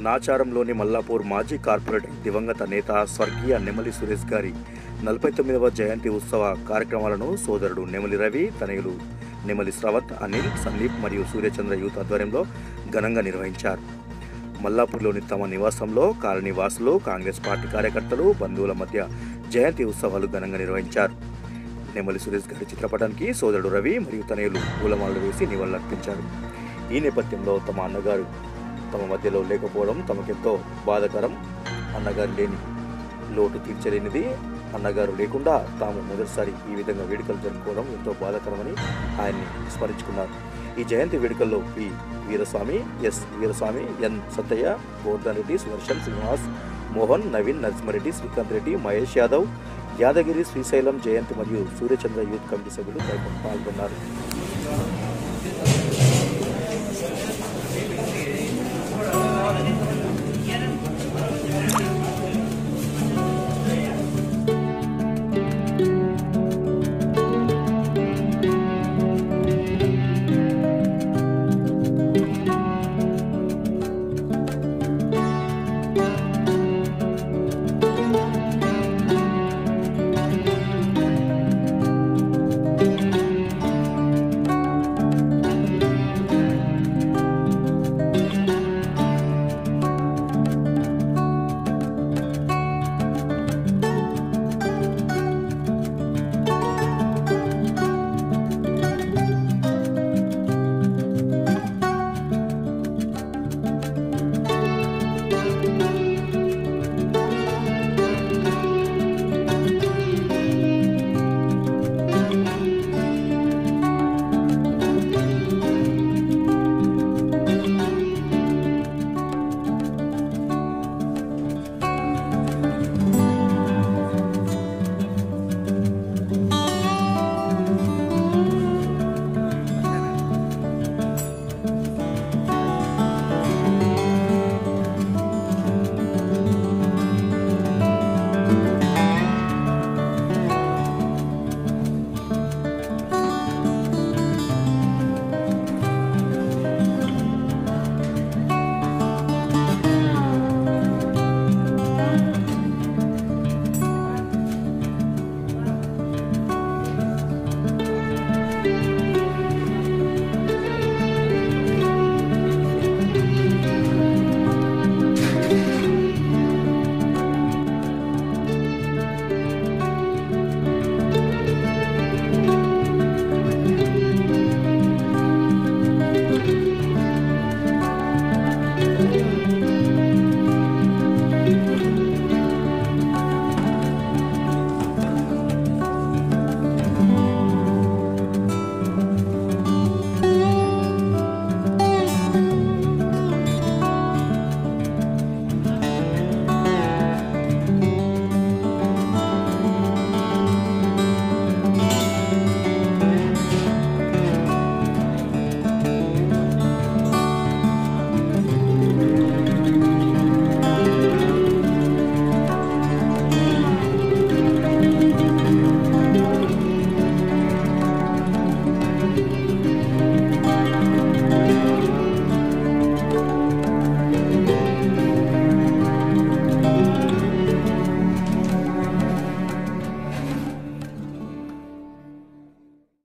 నాచారంలోని మల్లాపూర్ మాజీ కార్పొరేటర్ దివంగత నేత స్వర్గీయ నెమలి సురేష్ గారి నలభై తొమ్మిదవ జయంతి ఉత్సవ కార్యక్రమాలను సోదరుడు నెమలి రవి తనయులు నెమలి శ్రవత్ అనిల్ సందీప్ మరియు సూర్యచంద్ర యూత్ ఆధ్వర్యంలో ఘనంగా నిర్వహించారు మల్లాపూర్లోని తమ నివాసంలో కాలనీ వాసులు కాంగ్రెస్ పార్టీ కార్యకర్తలు బంధువుల మధ్య జయంతి ఉత్సవాలు ఘనంగా నిర్వహించారు నెమలి సురేష్ గారి చిత్రపటానికి సోదరుడు రవి మరియు తనయులు పూలమాలలు వేసి నివాళులర్పించారు ఈ నేపథ్యంలో తమ అన్నగారు తమ మధ్యలో లేకపోవడం తమకెంతో బాధకరం అన్నగారు లేని లోటు తీర్చలేనిది అన్నగారు లేకుండా తాము మొదటిసారి ఈ విధంగా వేడుకలు జరుపుకోవడం ఎంతో బాధాకరమని ఆయన్ని స్మరించుకున్నారు ఈ జయంతి వేడుకల్లో P Veeraswamy S Veeraswamy N Sattaiah Govardhan Reddy Sudarshan Srinivas Mohan Naveen Narasimha Reddy Srikanth Reddy Mahesh Yadav Yadagiri Srisailam Jayanthi మరియు సూర్యచంద్ర యూత్ కమిటీ సభ్యులు పాల్గొన్నారు